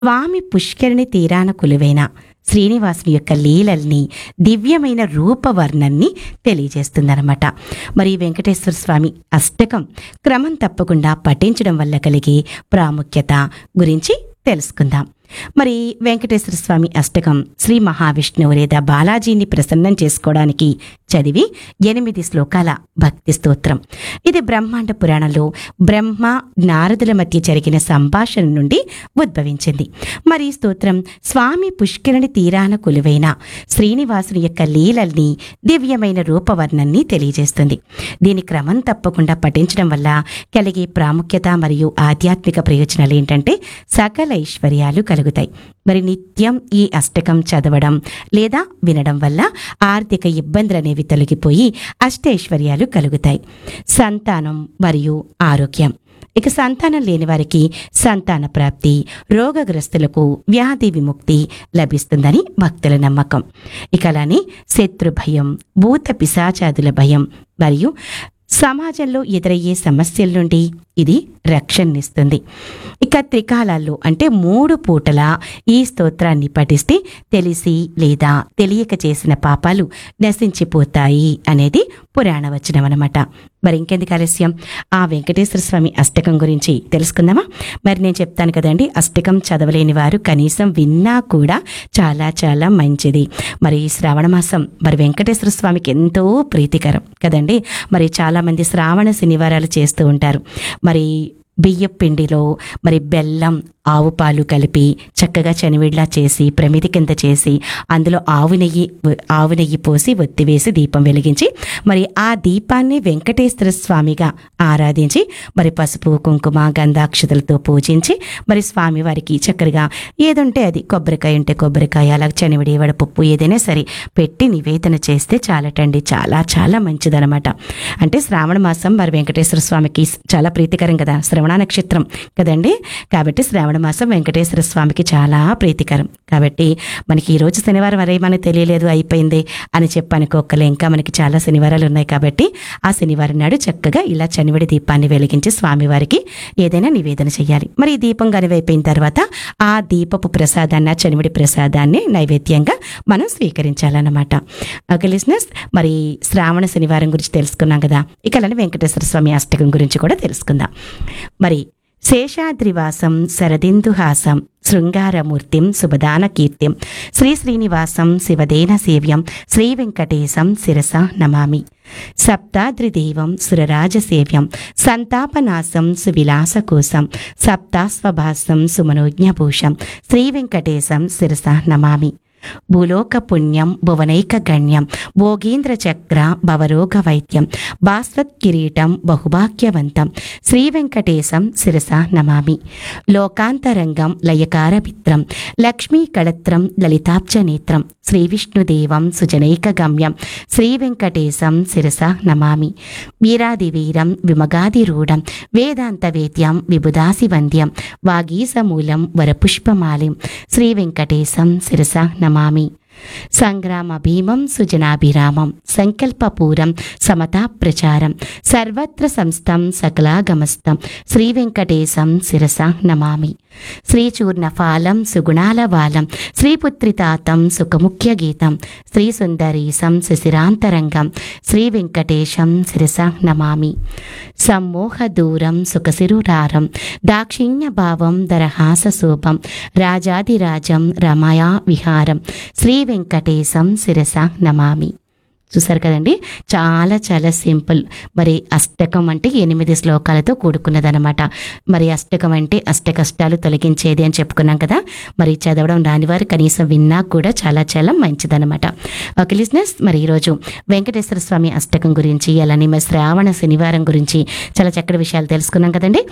స్వామి పుష్కరిణి తీరాన కొలువైన శ్రీనివాసుని యొక్క లీలల్ని దివ్యమైన రూపవర్ణన్ని తెలియజేస్తుందన్నమాట మరి వెంకటేశ్వర స్వామి అష్టకం క్రమం తప్పకుండా పఠించడం వల్ల కలిగే ప్రాముఖ్యత గురించి తెలుసుకుందాం మరి వెంకటేశ్వర స్వామి అష్టకం శ్రీ మహావిష్ణువు లేదా బాలాజీని ప్రసన్నం చేసుకోవడానికి చదివి ఎనిమిది శ్లోకాల భక్తి స్తోత్రం ఇది బ్రహ్మాండ పురాణంలో బ్రహ్మ నారదుల మధ్య జరిగిన సంభాషణ నుండి ఉద్భవించింది మరి ఈ స్తోత్రం స్వామి పుష్కరిణి తీరాన కొలువైన శ్రీనివాసుని యొక్క లీలల్ని దివ్యమైన రూపవర్ణాన్ని తెలియజేస్తుంది దీని క్రమం తప్పకుండా పఠించడం వల్ల కలిగే ప్రాముఖ్యత మరియు ఆధ్యాత్మిక ప్రయోజనాలు ఏంటంటే సకల ఐశ్వర్యాలు కలుగుతాయి మరి నిత్యం ఈ అష్టకం చదవడం లేదా వినడం వల్ల ఆర్థిక ఇబ్బందులు అనేవి తొలగిపోయి అష్టైశ్వర్యాలు కలుగుతాయి సంతానం మరియు ఆరోగ్యం ఇక సంతానం లేని వారికి సంతాన ప్రాప్తి రోగగ్రస్తులకు వ్యాధి విముక్తి లభిస్తుందని భక్తుల నమ్మకం ఇక అలానే శత్రు భయం భూత పిశాచాదుల భయం మరియు సమాజంలో ఎదురయ్యే సమస్యల నుండి ఇది రక్షణనిస్తుంది ఇక త్రికాలాల్లో అంటే మూడు పూటల ఈ స్తోత్రాన్ని పఠిస్తే తెలిసి లేదా తెలియక చేసిన పాపాలు నశించిపోతాయి అనేది పురాణ వచనం అనమాట మరి ఇంకెందుకు ఆలస్యం ఆ వెంకటేశ్వర స్వామి అష్టకం గురించి తెలుసుకుందామా మరి నేను చెప్తాను కదండి అష్టకం చదవలేని వారు కనీసం విన్నా కూడా చాలా చాలా మంచిది మరి ఈ శ్రావణ మాసం మరి వెంకటేశ్వర స్వామికి ఎంతో ప్రీతికరం కదండి మరి చాలా మంది శ్రావణ శనివారాలు చేస్తూ ఉంటారు మరి బియ్యం పిండిలో మరి బెల్లం ఆవు పాలు కలిపి చక్కగా చనివిడ్లా చేసి ప్రమిది కింద చేసి అందులో ఆవు నెయ్యి ఆవు నెయ్యి పోసి ఒత్తివేసి దీపం వెలిగించి మరి ఆ దీపాన్ని వెంకటేశ్వర స్వామిగా ఆరాధించి మరి పసుపు కుంకుమ గంధాక్షతలతో పూజించి మరి స్వామివారికి చక్కగా ఏదుంటే అది కొబ్బరికాయ ఉంటే కొబ్బరికాయ అలా చనివిడి వడపప్పు ఏదైనా సరే పెట్టి నివేదన చేస్తే చాలటండి చాలా చాలా మంచిదనమాట అంటే శ్రావణ మాసం మరి వెంకటేశ్వర స్వామికి చాలా ప్రీతికరం కదా శ్రవణ నక్షత్రం కదండి కాబట్టి శ్రావణ మాసం వెంకటేశ్వర స్వామికి చాలా ప్రీతికరం కాబట్టి మనకి ఈ రోజు శనివారం అరే మనకు తెలియలేదు అయిపోయింది అని చెప్పనుకోకలే ఇంకా మనకి చాలా శనివారాలు ఉన్నాయి కాబట్టి ఆ శనివారం నాడు చక్కగా ఇలా చనివిడి దీపాన్ని వెలిగించి స్వామివారికి ఏదైనా నివేదన చేయాలి మరి ఈ దీపం కనివైపోయిన తర్వాత ఆ దీపపు ప్రసాదాన్ని ఆ చనివిడి ప్రసాదాన్ని నైవేద్యంగా మనం స్వీకరించాలన్నమాట ఓకే లిసినర్స్ మరి శ్రావణ శనివారం గురించి తెలుసుకున్నాం కదా ఇక అలానే వెంకటేశ్వర స్వామి అష్టకం గురించి కూడా తెలుసుకుందాం మరి శేషాద్రివాసం శరదిందుహాసం శృంగారమూర్తిం సుభదాన కీర్తిం శ్రీ శ్రీనివాసం శివదేన సేవ్యం శ్రీ వెంకటేశం శిరస నమామి సప్తాద్రిదేవం సురరాజసేవ్యం సంతాపనాశం సువిలాసకోశం సప్తాస్వభాసం సుమనోజ్ఞభూషం శ్రీ వెంకటేశం శిరస నమామి భూలోక పుణ్యం భువనైక గణ్యం భోగీంద్ర చక్ర భవరోగ వైద్యం భాస్వత్ కిరీటం బహుభాగ్యవంతం శ్రీ వెంకటేశం శిరస నమామి లోకాంతరంగం లయకార మిత్రం లక్ష్మీ కళత్రం లలితాబ్జ నేత్రం శ్రీ విష్ణుదేవం సుజనైక గమ్యం శ్రీ వెంకటేశం శిరస నమామి వీరాది వీరం విమగాదిరూఢం వేదాంత వేద్యం విబుదాసి వంద్యం వాగీసమూలం వరపుష్పమాలిం శ్రీ వెంకటేశం శిరస నమామి సంగ్రామ భీమం సుజనాభిరామం సంకల్పపూరం సమతా ప్రచారం సర్వత్ర సంస్థం సకలాగమస్తం శ్రీ వెంకటేశం శిరస నమామి శ్రీచూర్ణ ఫాలం సుగుణాల వాలం శ్రీపుత్రితాతం సుఖముఖ్య గీతం శ్రీ సుందరీసం శిశిరాంతరంగం శ్రీ వెంకటేశం శిరస నమామి సమ్మోహ దూరం సుఖసిరురారం దాక్షిణ్య భావం దరహాస శోభం రాజాదిరాజం రమయా విహారం శ్రీ వెంకటేశం శిరస నమామి చూసారు కదండి చాలా చాలా సింపుల్ మరి అష్టకం అంటే ఎనిమిది శ్లోకాలతో కూడుకున్నదనమాట మరి అష్టకం అంటే అష్ట కష్టాలు తొలగించేది అని చెప్పుకున్నాం కదా మరి చదవడం రానివారు కనీసం విన్నా కూడా చాలా చాలా మంచిదనమాట ఓకే లిజినెస్ మరి ఈరోజు వెంకటేశ్వర స్వామి అష్టకం గురించి అలానే మరి శ్రావణ శనివారం గురించి చాలా చక్కటి విషయాలు తెలుసుకున్నాం కదండి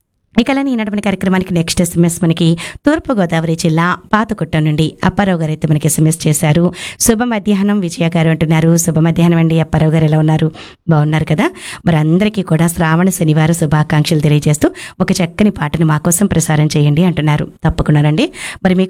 ఇక అలానే ఈనాటి కార్యక్రమానికి నెక్స్ట్ ఎస్ఎంఎస్ మనకి తూర్పుగోదావరి జిల్లా పాతకుట్టం నుండి అప్పారావు గారు అయితే మనకి ఎస్ఎంఎస్ చేశారు శుభ మధ్యాహ్నం విజయ గారు అంటున్నారు శుభ మధ్యాహ్నం అండి అప్పారావు గారు ఎలా ఉన్నారు బాగున్నారు కదా మరి అందరికీ కూడా శ్రావణ శనివారం శుభాకాంక్షలు తెలియజేస్తూ ఒక చక్కని పాటను మా కోసం ప్రసారం చేయండి అంటున్నారు తప్పకుండా రండి మరి మీకు